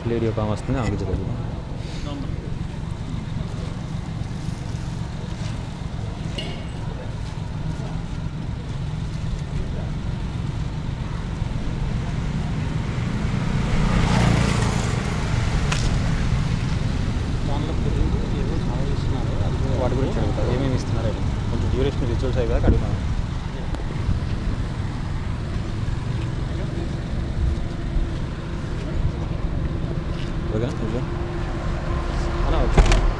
Lady ఒక ఆమె వస్తుంది ఆమె గురించి కొద్దిగా దానిలో గురించి ఏదో చాలా ఇస్తున్నారు అది కూడా వాటి గురించి అడుగుతా ఏమేమి ఇస్తున్నారు అని. కొంచెం డ్యూరేషన్ రిచువల్స్ అయ్యి కదా అడుగుతాను ఓకేనా కొంచెం అలా ఓకే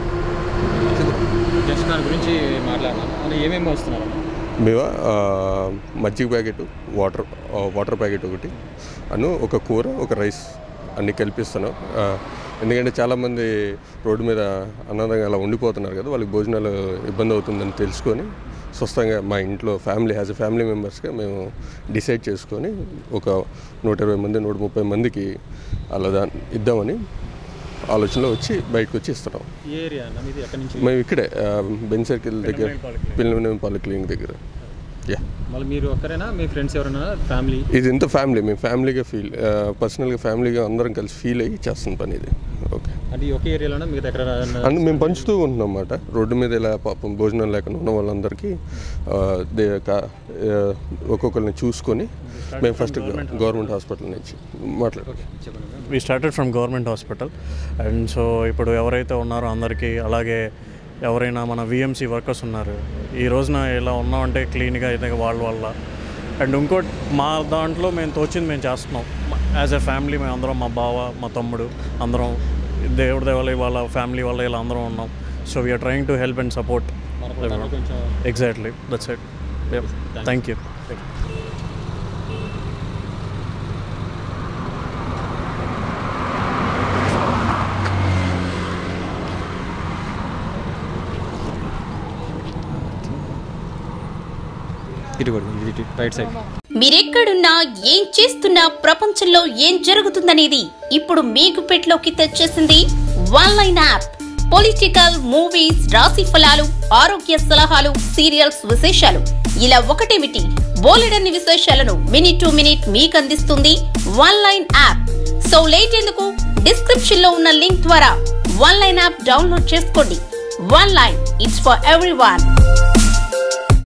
జస్ట్ దాని గురించి మాట్లాడదాం అని ఏమేమి వస్తున్నారు మేము ఆ, మజ్జిగ ప్యాకెట్ వాటర్ ఆ, వాటర్ ప్యాకెట్ ఒకటి అను ఒక కూర ఒక రైస్ అన్నీ కల్పిస్తాను ఆ, ఎందుకంటే చాలామంది రోడ్డు మీద అన్నదంగా అలా ఉండిపోతున్నారు కదా వాళ్ళకి భోజనాలు ఇబ్బంది అవుతుందని తెలుసుకొని స్వస్థంగా మా ఇంట్లో ఫ్యామిలీ యాజ్ ఎ ఫ్యామిలీ మెంబర్స్గా మేము డిసైడ్ చేసుకొని ఒక నూట ఇరవై మంది నూట ముప్పై మందికి అలా దా ఇద్దామని ఆలోచనలో వచ్చి బయటకు వచ్చి ఇస్తున్నాం ఏ ఏరియా అన్న మీది ఎక్కడి నుంచి మేము ఇక్కడే ఆ, బెన్ సర్కిల్ దగ్గర పిల్లల పాలిక్లినిక్ దగ్గర యా మళ్ళీ మీరు ఒక్కరేనా మీ ఫ్రెండ్స్ ఎవరైనా ఫ్యామిలీ ఇది ఇంత ఫ్యామిలీ మేము ఫ్యామిలీగా ఫీల్ పర్సనల్గా ఫ్యామిలీగా అందరం కలిసి ఫీల్ అయ్యి చేస్తున్న పని ఇది ఓకే అంటే ఈ ఒకే ఏరియాలోనే మీరు ఎక్కడ అండ్ మేము పంచుతూ ఉంటున్నాం అన్నమాట రోడ్డు మీద ఇలా పాపం భోజనం లేకుండా ఉన్న వాళ్ళందరికీ ఆ, దే కా- ఆ, ఒక్కొక్కరిని చూసుకొని మేము ఫస్ట్ గవర్నమెంట్ హాస్పిటల్ నుంచి మాట్లాడు we started from government hospital and so ఇప్పుడు ఎవరైతే ఉన్నారో అందరికీ అలాగే ఎవరైనా మన విఎంసీ వర్కర్స్ ఉన్నారు ఈ రోజున ఇలా ఉన్నామంటే క్లీన్గా అయితే వాళ్ళ వల్ల అండ్ ఇంకోటి మా దాంట్లో మేము తోచింది మేము చేస్తున్నాం యాజ్ ఎ ఫ్యామిలీ మేము అందరం మా బావ మా తమ్ముడు అందరం దేవుడి దేవాల వాళ్ళ ఫ్యామిలీ వల్ల ఇలా అందరం ఉన్నాం so we're trying to help and support కొంచెం exactly that's it thank you ఇటు కూడా ఇటు రైట్ సైడ్ మీరెక్కడున్నా ఏం చేస్తున్నా ప్రపంచంలో ఏం జరుగుతుందనేది ఇప్పుడు మీకు పెట్లోకి తెచ్చేసింది one line app political movies రాశి ఫలాలు ఆరోగ్య సలహాలు సీరియల్స్ విశేషాలు ఇలా ఒకటేమిటి బోలెడన్ని విశేషాలను మినిట్ టు మినిట్ మీకు అందిస్తుంది one line app so late ఎందుకు డిస్క్రిప్షన్ లో ఉన్న లింక్ ద్వారా వన్ లైన్ యాప్ డౌన్లోడ్ చేసుకోండి one line it's for every